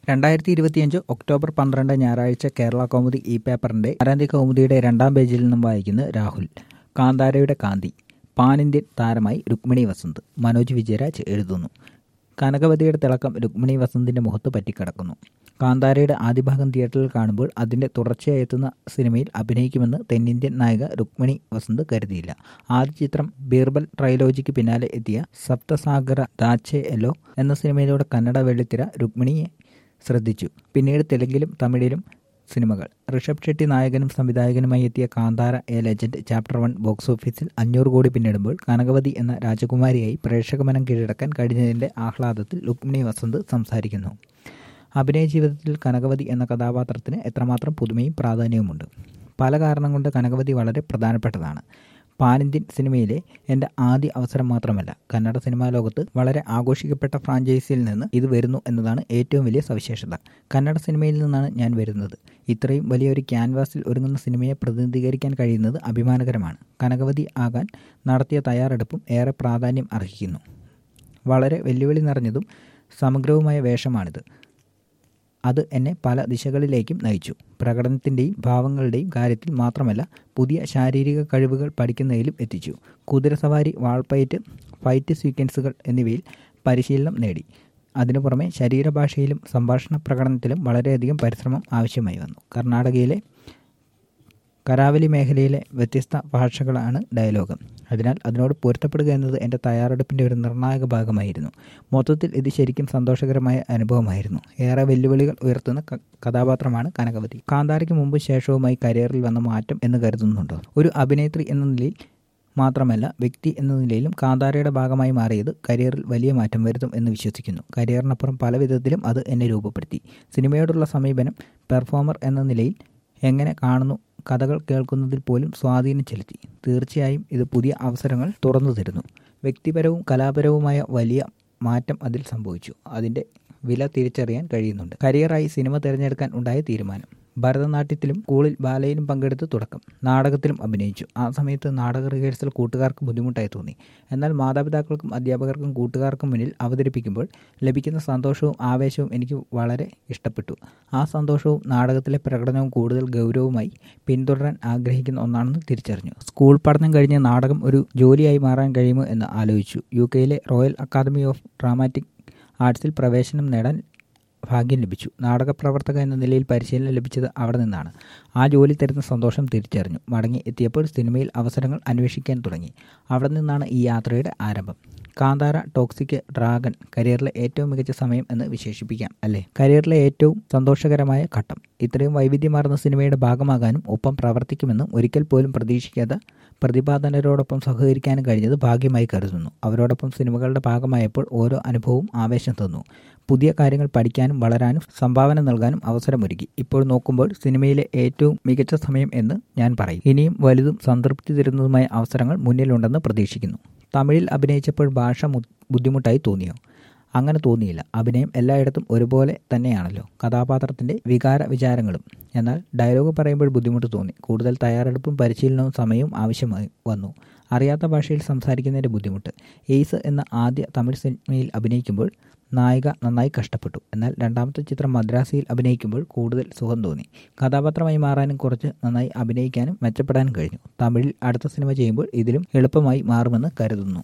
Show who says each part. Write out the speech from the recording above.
Speaker 1: രണ്ടായിരത്തി ഇരുപത്തിയഞ്ച് ഒക്ടോബർ പന്ത്രണ്ട് ഞായറാഴ്ച കേരള കൗമുദി ഇ പേപ്പറിന്റെ ആരാന്തി കൗമുദിയുടെ രണ്ടാം പേജിൽ നിന്നും വായിക്കുന്നത് രാഹുൽ കാന്താരയുടെ കാന്തി പാൻ ഇന്ത്യൻ താരമായി രുക്മിണി വസന്ത് മനോജ് വിജയരാജ് എഴുതുന്നു കനകവതിയുടെ തിളക്കം രുക്മിണി വസന്തിന്റെ മുഖത്ത് പറ്റിക്കിടക്കുന്നു കാന്താരയുടെ ആദ്യ ഭാഗം തിയേറ്ററിൽ കാണുമ്പോൾ അതിന്റെ തുടർച്ചയായി എത്തുന്ന സിനിമയിൽ അഭിനയിക്കുമെന്ന് തെന്നിന്ത്യൻ നായിക രുക്മിണി വസന്ത് കരുതിയില്ല ആദ്യ ചിത്രം ബീർബൽ ട്രൈലോജിക്ക് പിന്നാലെ എത്തിയ സപ്തസാഗര ദാച്ചെ എല്ലോ എന്ന സിനിമയിലൂടെ കന്നഡ വെള്ളിത്തിര രുക്മിണിയെ ശ്രദ്ധിച്ചു പിന്നീട് തെലുങ്കിലും തമിഴിലും സിനിമകൾ ഋഷഭ് ഷെട്ടി നായകനും സംവിധായകനുമായി എത്തിയ Kantara a legend chapter one box ഓഫീസിൽ അഞ്ഞൂറ് കോടി പിന്നിടുമ്പോൾ കനകവതി എന്ന രാജകുമാരിയായി പ്രേക്ഷകമനം കീഴടക്കാൻ കഴിഞ്ഞതിൻ്റെ ആഹ്ലാദത്തിൽ രുക്മിണി വസന്ത് സംസാരിക്കുന്നു അഭിനയ ജീവിതത്തിൽ കനകവതി എന്ന കഥാപാത്രത്തിന് എത്രമാത്രം പുതുമയും പ്രാധാന്യവുമുണ്ട് പല കാരണം കൊണ്ട് കനകവതി വളരെ പ്രധാനപ്പെട്ടതാണ് പാനിന്ത്യൻ സിനിമയിലെ എൻ്റെ ആദ്യ അവസരം മാത്രമല്ല കന്നഡ സിനിമാ ലോകത്ത് വളരെ ആഘോഷിക്കപ്പെട്ട ഫ്രാഞ്ചൈസിയിൽ നിന്ന് ഇത് വരുന്നു എന്നതാണ് ഏറ്റവും വലിയ സവിശേഷത കന്നഡ സിനിമയിൽ നിന്നാണ് ഞാൻ വരുന്നത് ഇത്രയും വലിയൊരു ക്യാൻവാസിൽ ഒരുങ്ങുന്ന സിനിമയെ പ്രതിനിധീകരിക്കാൻ കഴിയുന്നത് അഭിമാനകരമാണ് കനകവതി ആകാൻ നടത്തിയ തയ്യാറെടുപ്പും ഏറെ പ്രാധാന്യം അർഹിക്കുന്നു വളരെ വെല്ലുവിളി നിറഞ്ഞതും സമഗ്രവുമായ വേഷമാണിത് അത് എന്നെ പല ദിശകളിലേക്കും നയിച്ചു പ്രകടനത്തിൻ്റെയും ഭാവങ്ങളുടെയും കാര്യത്തിൽ മാത്രമല്ല പുതിയ ശാരീരിക കഴിവുകൾ പഠിക്കുന്നതിലും എത്തിച്ചു കുതിരസവാരി വാൾപ്പയറ്റ് ഫൈറ്റ് സീക്വൻസുകൾ എന്നിവയിൽ പരിശീലനം നേടി അതിനു പുറമെ ശരീരഭാഷയിലും സംഭാഷണ പ്രകടനത്തിലും വളരെയധികം പരിശ്രമം ആവശ്യമായി വന്നു കർണാടകയിലെ കരാവലി മേഖലയിലെ വ്യത്യസ്ത ഭാഷകളാണ് ഡയലോഗ് അതിനാൽ അതിനോട് പൊരുത്തപ്പെടുക എന്നത് എൻ്റെ തയ്യാറെടുപ്പിൻ്റെ ഒരു നിർണായക ഭാഗമായിരുന്നു മൊത്തത്തിൽ ഇത് ശരിക്കും സന്തോഷകരമായ അനുഭവമായിരുന്നു ഏറെ വെല്ലുവിളികൾ ഉയർത്തുന്ന കഥാപാത്രമാണ് കനകവതി കാന്താരയ്ക്ക് മുമ്പ് ശേഷവുമായി കരിയറിൽ വന്ന മാറ്റം എന്ന് കരുതുന്നുണ്ടോ ഒരു അഭിനേത്രി എന്ന നിലയിൽ മാത്രമല്ല വ്യക്തി എന്ന നിലയിലും കാന്താരയുടെ ഭാഗമായി മാറിയത് കരിയറിൽ വലിയ മാറ്റം വരുത്തും എന്ന് വിശ്വസിക്കുന്നു കരിയറിനപ്പുറം പല വിധത്തിലും അത് എന്നെ രൂപപ്പെടുത്തി സിനിമയോടുള്ള സമീപനം പെർഫോമർ എന്ന നിലയിൽ എങ്ങനെ കാണുന്നു കഥകൾ കേൾക്കുന്നതിൽ പോലും സ്വാധീനം ചെലുത്തി തീർച്ചയായും ഇത് പുതിയ അവസരങ്ങൾ തുറന്നു തരുന്നു വ്യക്തിപരവും കലാപരവുമായ വലിയ മാറ്റം അതിൽ സംഭവിച്ചു അതിൻ്റെ വില തിരിച്ചറിയാൻ കഴിയുന്നുണ്ട് കരിയറായി സിനിമ തിരഞ്ഞെടുക്കാൻ ഉണ്ടായ തീരുമാനം ഭരതനാട്യത്തിലും സ്കൂളിൽ ബാലയിലും പങ്കെടുത്ത് തുടക്കം നാടകത്തിലും അഭിനയിച്ചു ആ സമയത്ത് നാടക റിഹേഴ്സൽ കൂട്ടുകാർക്ക് ബുദ്ധിമുട്ടായി തോന്നി എന്നാൽ മാതാപിതാക്കൾക്കും അധ്യാപകർക്കും കൂട്ടുകാർക്കും മുന്നിൽ അവതരിപ്പിക്കുമ്പോൾ ലഭിക്കുന്ന സന്തോഷവും ആവേശവും എനിക്ക് വളരെ ഇഷ്ടപ്പെട്ടു ആ സന്തോഷവും നാടകത്തിലെ പ്രകടനവും കൂടുതൽ ഗൗരവമായി പിന്തുടരാൻ ആഗ്രഹിക്കുന്ന ഒന്നാണെന്ന് തിരിച്ചറിഞ്ഞു സ്കൂൾ പഠനം കഴിഞ്ഞ് നാടകം ഒരു ജോലിയായി മാറാൻ കഴിയുമോ എന്ന് ആലോചിച്ചു യു കെയിലെ റോയൽ അക്കാദമി ഓഫ് ഡ്രാമാറ്റിക് ആർട്സിൽ പ്രവേശനം നേടാൻ ഭാഗ്യം ലഭിച്ചു നാടകപ്രവർത്തക എന്ന നിലയിൽ പരിശീലനം ലഭിച്ചത് അവിടെ നിന്നാണ് ആ ജോലി തരുന്ന സന്തോഷം തിരിച്ചറിഞ്ഞു മടങ്ങി എത്തിയപ്പോൾ സിനിമയിൽ അവസരങ്ങൾ അന്വേഷിക്കാൻ തുടങ്ങി അവിടെ നിന്നാണ് ഈ യാത്രയുടെ ആരംഭം കാന്താര ടോക്സിക് ഡ്രാഗൺ കരിയറിലെ ഏറ്റവും മികച്ച സമയം എന്ന് വിശേഷിപ്പിക്കാം അല്ലേ കരിയറിലെ ഏറ്റവും സന്തോഷകരമായ ഘട്ടം ഇത്രയും വൈവിധ്യമാർന്ന സിനിമയുടെ ഭാഗമാകാനും ഒപ്പം പ്രവർത്തിക്കുമെന്നും ഒരിക്കൽ പോലും പ്രതീക്ഷിക്കാത്ത പ്രതിപാദനരോടൊപ്പം സഹകരിക്കാനും കഴിഞ്ഞത് ഭാഗ്യമായി കരുതുന്നു അവരോടൊപ്പം സിനിമകളുടെ ഭാഗമായപ്പോൾ ഓരോ അനുഭവവും ആവേശം തന്നു പുതിയ കാര്യങ്ങൾ പഠിക്കാനും വളരാനും സംഭാവന നൽകാനും അവസരമൊരുക്കി ഇപ്പോൾ നോക്കുമ്പോൾ സിനിമയിലെ ഏറ്റവും മികച്ച സമയം എന്ന് ഞാൻ പറയും ഇനിയും വലുതും സംതൃപ്തി തരുന്നതുമായ അവസരങ്ങൾ മുന്നിലുണ്ടെന്ന് പ്രതീക്ഷിക്കുന്നു തമിഴിൽ അഭിനയിച്ചപ്പോൾ ഭാഷ ബുദ്ധിമുട്ടായി തോന്നിയോ അങ്ങനെ തോന്നിയില്ല അഭിനയം എല്ലായിടത്തും ഒരുപോലെ തന്നെയാണല്ലോ കഥാപാത്രത്തിൻ്റെ വികാര വിചാരങ്ങളും എന്നാൽ ഡയലോഗ് പറയുമ്പോൾ ബുദ്ധിമുട്ട് തോന്നി കൂടുതൽ തയ്യാറെടുപ്പും പരിശീലനവും സമയവും ആവശ്യമായി വന്നു അറിയാത്ത ഭാഷയിൽ സംസാരിക്കുന്നതിൻ്റെ ബുദ്ധിമുട്ട് എയ്സ് എന്ന ആദ്യ തമിഴ് സിനിമയിൽ അഭിനയിക്കുമ്പോൾ നായിക നന്നായി കഷ്ടപ്പെട്ടു എന്നാൽ രണ്ടാമത്തെ ചിത്രം മദ്രാസിയിൽ അഭിനയിക്കുമ്പോൾ കൂടുതൽ സുഖം തോന്നി കഥാപാത്രമായി മാറാനും കുറച്ച് നന്നായി അഭിനയിക്കാനും മെച്ചപ്പെടാനും കഴിഞ്ഞു തമിഴിൽ അടുത്ത സിനിമ ചെയ്യുമ്പോൾ ഇതിലും എളുപ്പമായി മാറുമെന്ന് കരുതുന്നു